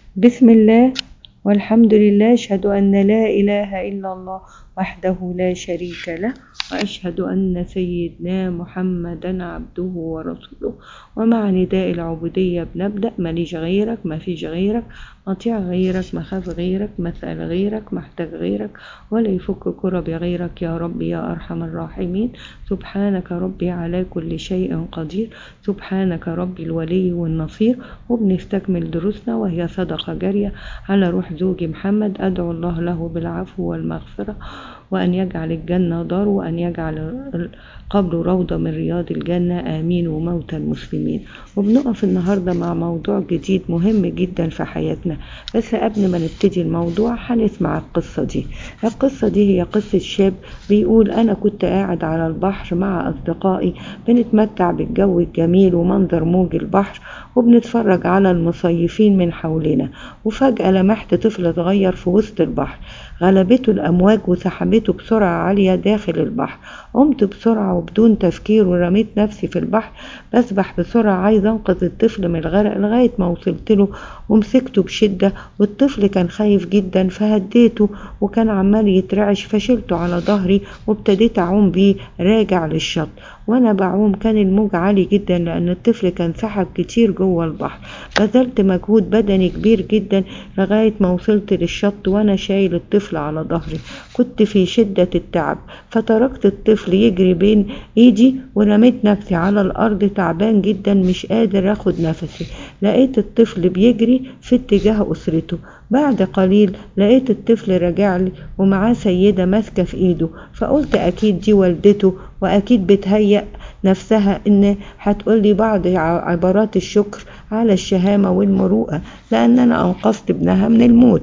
بسم الله والحمد لله أشهد أن لا إله إلا الله وحده لا شريك له وأشهد أن سيدنا محمدا عبده ورسوله ومع نداء العبودية بنبدأ ماليش غيرك ما فيش غيرك مطيع غيرك مخاف غيرك مسأل غيرك محتاج غيرك ولا يفك كرب غيرك يا رب يا أرحم الراحمين سبحانك ربي على كل شيء قدير سبحانك ربي الولي والنصير وبنستكمل دروسنا وهي صدقة جارية على روح زوجي محمد أدعو الله له بالعفو والمغفرة وأن يجعل الجنة دار وأن يجعل قبره روضة من رياض الجنة آمين وموتى المسلمين وبنقف النهاردة مع موضوع جديد مهم جدا في حياتنا بس قبل ما نبتدي الموضوع هنسمع القصة دي القصة دي هي قصة شاب بيقول أنا كنت قاعد على البحر مع أصدقائي بنتمتع بالجو الجميل ومنظر موج البحر وبنتفرج على المصيفين من حولنا وفجأة لمحت طفل صغير في وسط البحر غلبته الأمواج وسحبته بسرعة عالية داخل البحر قمت بسرعة وبدون تفكير ورميت نفسي في البحر بسبح بسرعة عايز أنقذ الطفل من الغرق لغاية ما وصلت له ومسكته بشدة والطفل كان خايف جدا فهديته وكان عمال يترعش فشلته على ظهري وابتديت أعوم بيه راجع للشط وانا بعوم كان الموج عالي جدا لان الطفل كان سحب كتير جوه البحر بذلت مجهود بدني كبير جدا لغاية ما وصلت للشط وانا شايل الطفل على ظهري كنت في شدة التعب فتركت الطفل يجري بين ايدي ورميت نفسي على الارض تعبان جدا مش قادر اخد نفسي لقيت الطفل بيجري في اتجاه اسرته بعد قليل لقيت الطفل راجع لي ومعاه سيدة ماسكة في ايده فقلت اكيد دي والدته واكيد بتهيأ نفسها ان هتقولي بعض عبارات الشكر على الشهامة والمروءة لان انا انقذت ابنها من الموت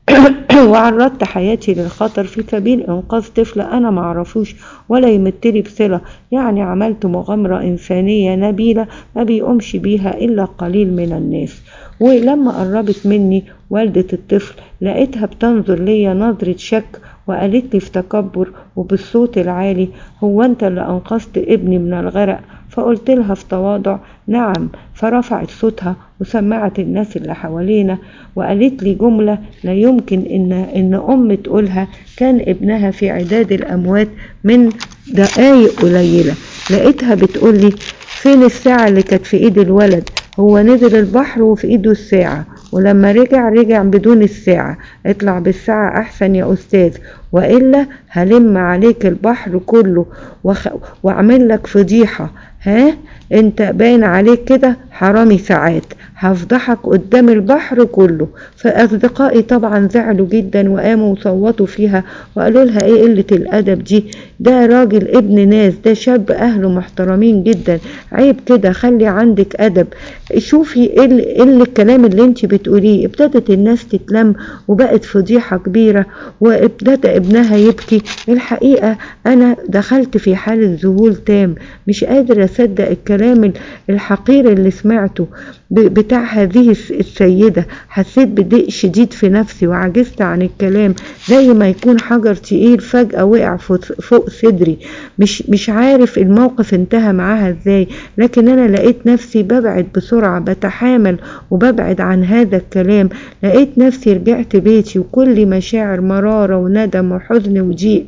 وعرضت حياتي للخطر في سبيل انقاذ طفل انا معرفوش ولا يمتلي بصلة يعني عملت مغامرة انسانية نبيلة ما بيقومش بيها الا قليل من الناس ولما قربت مني والدة الطفل لقيتها بتنظر ليا نظرة شك وقالت لي في تكبر وبالصوت العالي هو انت اللي انقذت ابني من الغرق فقلت لها في تواضع نعم فرفعت صوتها وسمعت الناس اللي حوالينا وقالت لي جملة لا يمكن إن, إن أم تقولها كان ابنها في عداد الأموات من دقايق قليلة لقيتها بتقول لي فين الساعة اللي كانت في إيد الولد هو نزل البحر وفي إيده الساعة ولما رجع رجع بدون الساعة اطلع بالساعة أحسن يا أستاذ وإلا هلم عليك البحر كله وخ... وأعمل لك فضيحة ها انت باين عليك كده حرامي ساعات هفضحك قدام البحر كله فأصدقائي طبعا زعلوا جدا وقاموا وصوتوا فيها وقالوا لها ايه قلة الأدب دي ده راجل ابن ناس ده شاب أهله محترمين جدا عيب كده خلي عندك أدب شوفي ايه اللي الكلام اللي انت بتقوليه ابتدت الناس تتلم وبقت فضيحة كبيرة وابتدى ابنها يبكي الحقيقة أنا دخلت في حالة ذهول تام مش قادر أصدق الكلام الحقير اللي سمعته بتاع هذه السيدة حسيت بضيق شديد في نفسي وعجزت عن الكلام زي ما يكون حجر تقيل فجأة وقع فوق صدري مش مش عارف الموقف انتهى معاها ازاي لكن انا لقيت نفسي ببعد بسرعة بتحامل وببعد عن هذا الكلام لقيت نفسي رجعت بيتي وكل مشاعر مرارة وندم وحزن وضيق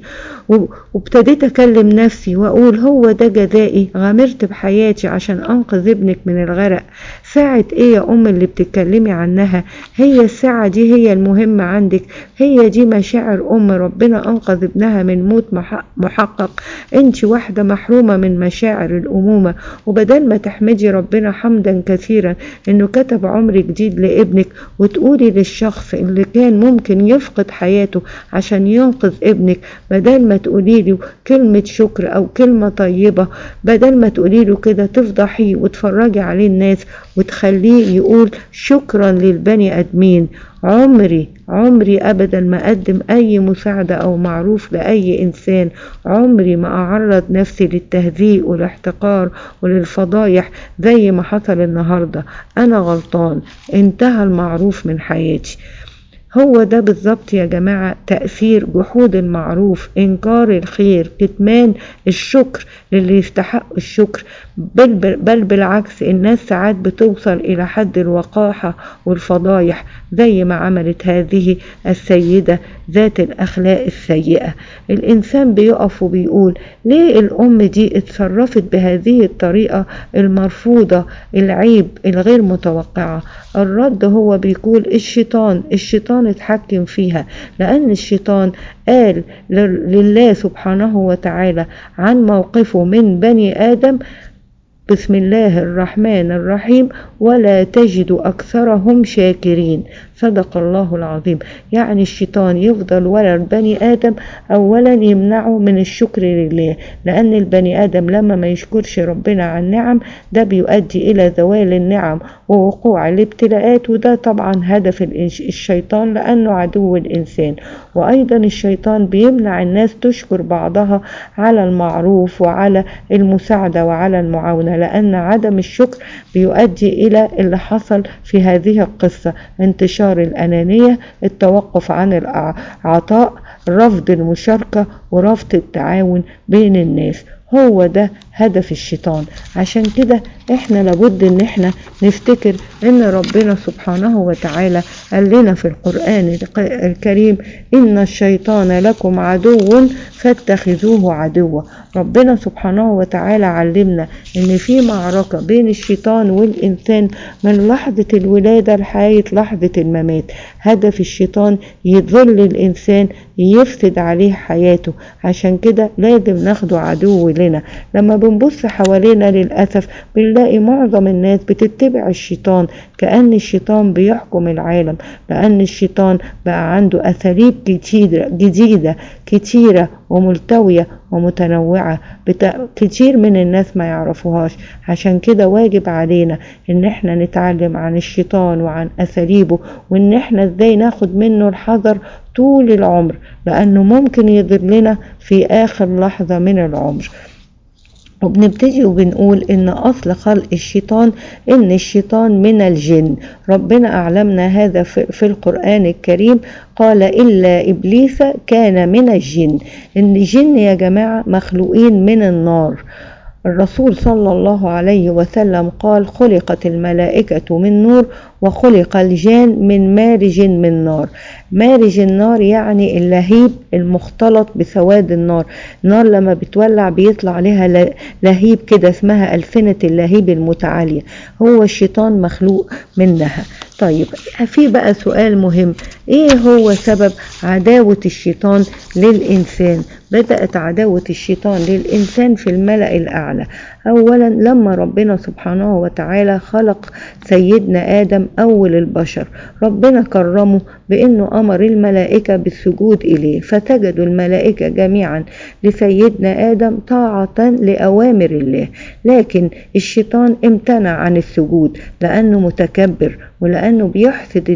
وابتديت اكلم نفسي واقول هو ده جزائي غامرت بحياتي عشان انقذ ابنك من الغرق ساعة ايه يا ام اللي بتتكلمي عنها هي الساعة دي هي المهمة عندك هي دي مشاعر ام ربنا انقذ ابنها من موت محقق انت واحدة محرومة من مشاعر الامومة وبدل ما تحمدي ربنا حمدا كثيرا انه كتب عمر جديد لابنك وتقولي للشخص اللي كان ممكن يفقد حياته عشان ينقذ ابنك بدل ما تقولي له كلمة شكر او كلمة طيبة بدل ما تقولي له كده تفضحيه وتفرجي عليه الناس وتخليه يقول شكرا للبني ادمين عمري عمري ابدا ما اقدم اي مساعدة او معروف لاي انسان عمري ما اعرض نفسي للتهزيء والاحتقار وللفضايح زي ما حصل النهاردة انا غلطان انتهى المعروف من حياتي هو ده بالظبط يا جماعة تأثير جحود المعروف إنكار الخير كتمان الشكر للي يستحق الشكر بل, بل بالعكس الناس ساعات بتوصل إلى حد الوقاحة والفضايح زي ما عملت هذه السيدة ذات الأخلاق السيئة الإنسان بيقف وبيقول ليه الأم دي اتصرفت بهذه الطريقة المرفوضة العيب الغير متوقعة الرد هو بيقول الشيطان الشيطان اتحكم فيها لأن الشيطان قال لله سبحانه وتعالى عن موقفه من بني آدم بسم الله الرحمن الرحيم ولا تجد أكثرهم شاكرين صدق الله العظيم يعني الشيطان يفضل ورا البني آدم أولا يمنعه من الشكر لله لأن البني آدم لما ما يشكرش ربنا عن النعم ده بيؤدي إلى زوال النعم ووقوع الابتلاءات وده طبعا هدف الشيطان لأنه عدو الإنسان وأيضا الشيطان بيمنع الناس تشكر بعضها على المعروف وعلى المساعدة وعلى المعاونة لأن عدم الشكر بيؤدي إلى اللي حصل في هذه القصة انتشار الأنانية التوقف عن العطاء رفض المشاركة ورفض التعاون بين الناس هو ده هدف الشيطان عشان كده احنا لابد ان احنا نفتكر ان ربنا سبحانه وتعالى قال لنا في القرآن الكريم ان الشيطان لكم عدو فاتخذوه عدوا ربنا سبحانه وتعالى علمنا ان في معركة بين الشيطان والانسان من لحظة الولادة لحياة لحظة الممات هدف الشيطان يضل الانسان يفسد عليه حياته عشان كده لازم ناخده عدو لنا لما بنبص حوالينا للأسف بنلاقي معظم الناس بتتبع الشيطان كأن الشيطان بيحكم العالم لأن الشيطان بقى عنده أساليب كتيرة جديدة كتيرة وملتوية ومتنوعة بتا... كتير من الناس ما يعرفوهاش عشان كده واجب علينا ان احنا نتعلم عن الشيطان وعن اساليبه وان احنا ازاي ناخد منه الحذر طول العمر لانه ممكن يضلنا في اخر لحظة من العمر وبنبتدي وبنقول ان اصل خلق الشيطان ان الشيطان من الجن ربنا اعلمنا هذا في القرآن الكريم قال الا ابليس كان من الجن ان الجن يا جماعة مخلوقين من النار الرسول صلى الله عليه وسلم قال خلقت الملائكة من نور وخلق الجان من مارج من نار مارج النار يعني اللهيب المختلط بسواد النار النار لما بتولع بيطلع عليها لهيب كده اسمها ألسنة اللهيب المتعالية هو الشيطان مخلوق منها طيب في بقى سؤال مهم ايه هو سبب عداوة الشيطان للإنسان بدأت عداوة الشيطان للإنسان في الملأ الأعلى أولا لما ربنا سبحانه وتعالى خلق سيدنا آدم أول البشر ربنا كرمه بأنه أمر الملائكة بالسجود إليه فسجدوا الملائكة جميعا لسيدنا آدم طاعة لأوامر الله لكن الشيطان امتنع عن السجود لأنه متكبر ولأنه بيحسد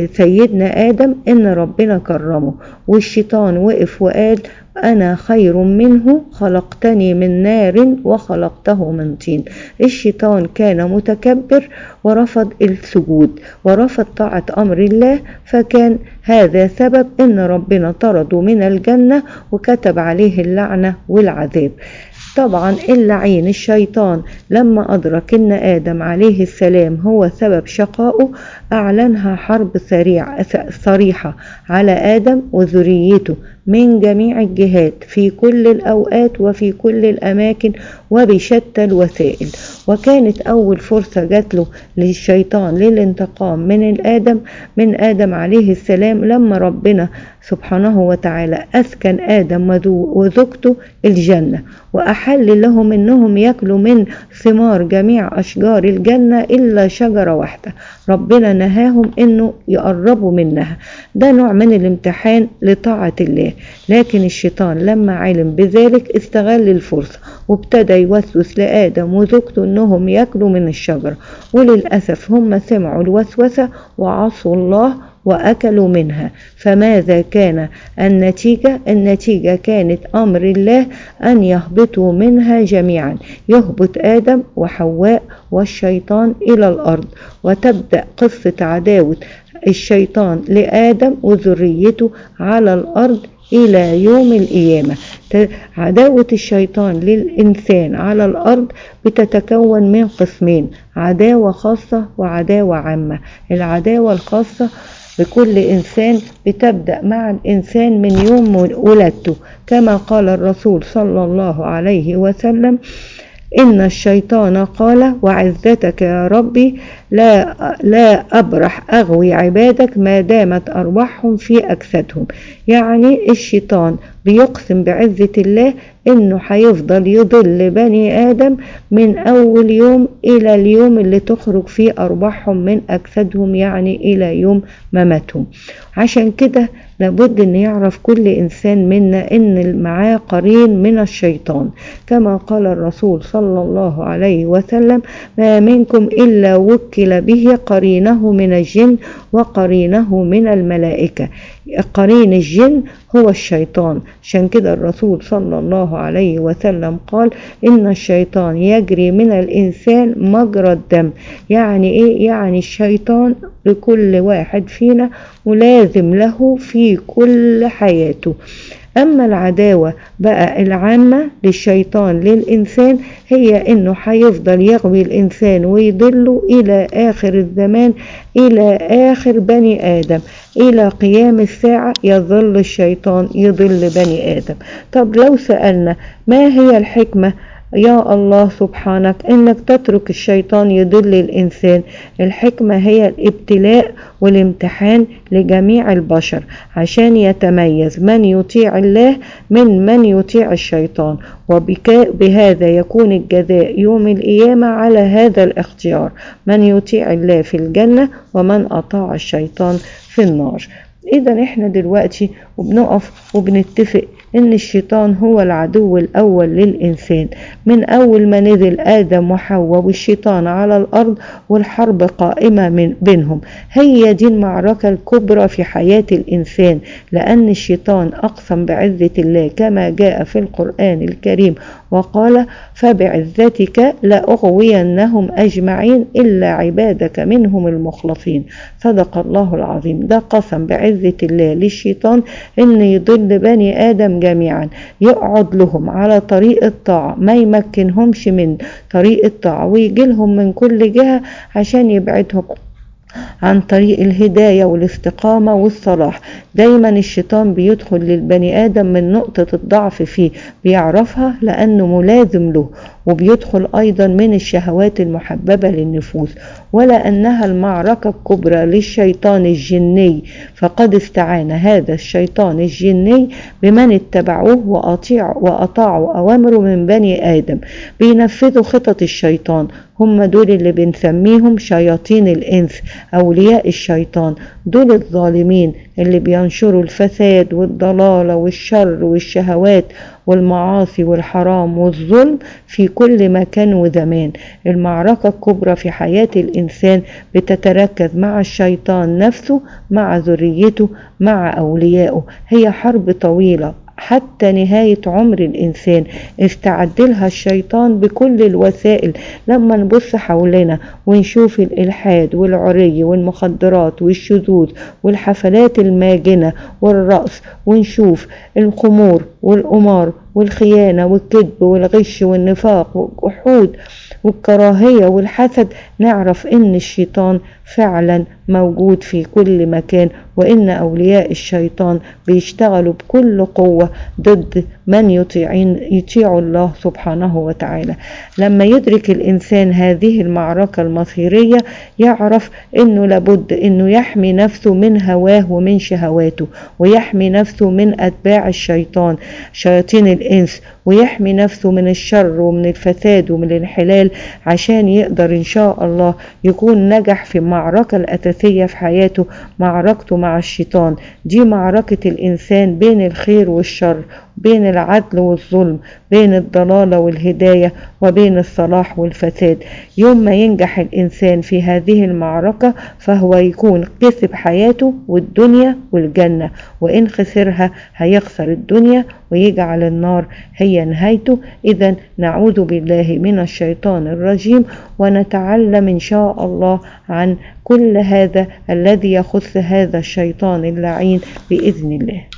سيدنا آدم إن ربنا كرمه والشيطان وقف وقال أنا خير منه خلقتني من نار وخلقته من طين الشيطان كان متكبر ورفض السجود ورفض طاعة أمر الله فكان هذا سبب أن ربنا طرده من الجنة وكتب عليه اللعنة والعذاب طبعا اللعين الشيطان لما أدرك أن آدم عليه السلام هو سبب شقائه أعلنها حرب سريع صريحة على آدم وذريته من جميع الجهات في كل الأوقات وفي كل الأماكن وبشتى الوسائل وكانت أول فرصة جات له للشيطان للانتقام من الآدم من آدم عليه السلام لما ربنا سبحانه وتعالى أسكن آدم وزوجته الجنة وأحل لهم أنهم يأكلوا من ثمار جميع أشجار الجنة إلا شجرة واحدة ربنا نهاهم أنه يقربوا منها ده نوع من الامتحان لطاعة الله لكن الشيطان لما علم بذلك استغل الفرصة وابتدى يوسوس لآدم وزوجته أنهم يأكلوا من الشجرة وللأسف هم سمعوا الوسوسة وعصوا الله وأكلوا منها فماذا كان النتيجة النتيجة كانت أمر الله أن يهبطوا منها جميعا يهبط آدم وحواء والشيطان إلى الأرض وتبدأ قصة عداوة الشيطان لآدم وذريته على الأرض إلى يوم القيامة عداوة الشيطان للإنسان على الأرض بتتكون من قسمين عداوة خاصة وعداوة عامة العداوة الخاصة بكل إنسان بتبدأ مع الإنسان من يوم ولادته كما قال الرسول صلى الله عليه وسلم إن الشيطان قال وعزتك يا ربي لا, لا أبرح أغوي عبادك ما دامت أرواحهم في أجسادهم يعني الشيطان بيقسم بعزة الله إنه هيفضل يضل بني آدم من أول يوم إلى اليوم اللي تخرج فيه أرواحهم من أجسادهم يعني إلى يوم مماتهم عشان كده لابد ان يعرف كل انسان منا ان معاه قرين من الشيطان كما قال الرسول صلى الله عليه وسلم ما منكم الا وكل به قرينه من الجن وقرينه من الملائكه قرين الجن هو الشيطان عشان كده الرسول صلى الله عليه وسلم قال إن الشيطان يجري من الإنسان مجرى الدم يعني إيه يعني الشيطان لكل واحد فينا ملازم له في كل حياته أما العداوة بقى العامة للشيطان للإنسان هي إنه هيفضل يغوي الإنسان ويضله إلى آخر الزمان إلى آخر بني آدم إلى قيام الساعة يظل الشيطان يضل بني آدم طب لو سألنا ما هي الحكمة يا الله سبحانك انك تترك الشيطان يضل الانسان الحكمه هي الابتلاء والامتحان لجميع البشر عشان يتميز من يطيع الله من من يطيع الشيطان وبهذا يكون الجزاء يوم القيامه على هذا الاختيار من يطيع الله في الجنه ومن اطاع الشيطان في النار اذا احنا دلوقتي وبنقف وبنتفق ان الشيطان هو العدو الاول للانسان من اول ما نزل ادم وحواء والشيطان على الارض والحرب قائمه من بينهم هي دي المعركه الكبرى في حياه الانسان لان الشيطان اقسم بعزه الله كما جاء في القران الكريم وقال فبعزتك لاغوينهم اجمعين الا عبادك منهم المخلصين صدق الله العظيم ده قسم بعزه الله للشيطان ان يضل بني ادم جميعا يقعد لهم على طريق الطاعة ما يمكنهمش من طريق الطاعة ويجي لهم من كل جهة عشان يبعدهم عن طريق الهداية والاستقامة والصلاح دايما الشيطان بيدخل للبني آدم من نقطة الضعف فيه بيعرفها لأنه ملازم له وبيدخل أيضا من الشهوات المحببة للنفوس ولا أنها المعركة الكبرى للشيطان الجني فقد استعان هذا الشيطان الجني بمن اتبعوه وأطيع وأطاعوا أوامره من بني آدم بينفذوا خطط الشيطان هم دول اللي بنسميهم شياطين الإنس أولياء الشيطان دول الظالمين اللي بينشروا الفساد والضلالة والشر والشهوات والمعاصي والحرام والظلم في كل مكان وزمان المعركة الكبرى في حياة الإنسان بتتركز مع الشيطان نفسه مع ذريته مع أوليائه هي حرب طويلة حتى نهاية عمر الإنسان استعد لها الشيطان بكل الوسائل لما نبص حولنا ونشوف الإلحاد والعري والمخدرات والشذوذ والحفلات الماجنة والرقص ونشوف الخمور والقمار والخيانة والكذب والغش والنفاق والجحود والكراهية والحسد نعرف ان الشيطان فعلا موجود في كل مكان وان اولياء الشيطان بيشتغلوا بكل قوة ضد من يطيعين يطيع الله سبحانه وتعالى لما يدرك الانسان هذه المعركة المصيرية يعرف انه لابد انه يحمي نفسه من هواه ومن شهواته ويحمي نفسه من اتباع الشيطان شياطين الانس ويحمي نفسه من الشر ومن الفساد ومن الانحلال عشان يقدر ان شاء الله يكون نجح في المعركة الأساسية في حياته معركته مع الشيطان دي معركة الإنسان بين الخير والشر بين العدل والظلم بين الضلالة والهداية وبين الصلاح والفساد يوم ما ينجح الإنسان في هذه المعركة فهو يكون كسب حياته والدنيا والجنة وإن خسرها هيخسر الدنيا ويجعل النار هي نهايته إذا نعوذ بالله من الشيطان الرجيم ونتعلم إن شاء الله عن كل هذا الذي يخص هذا الشيطان اللعين بإذن الله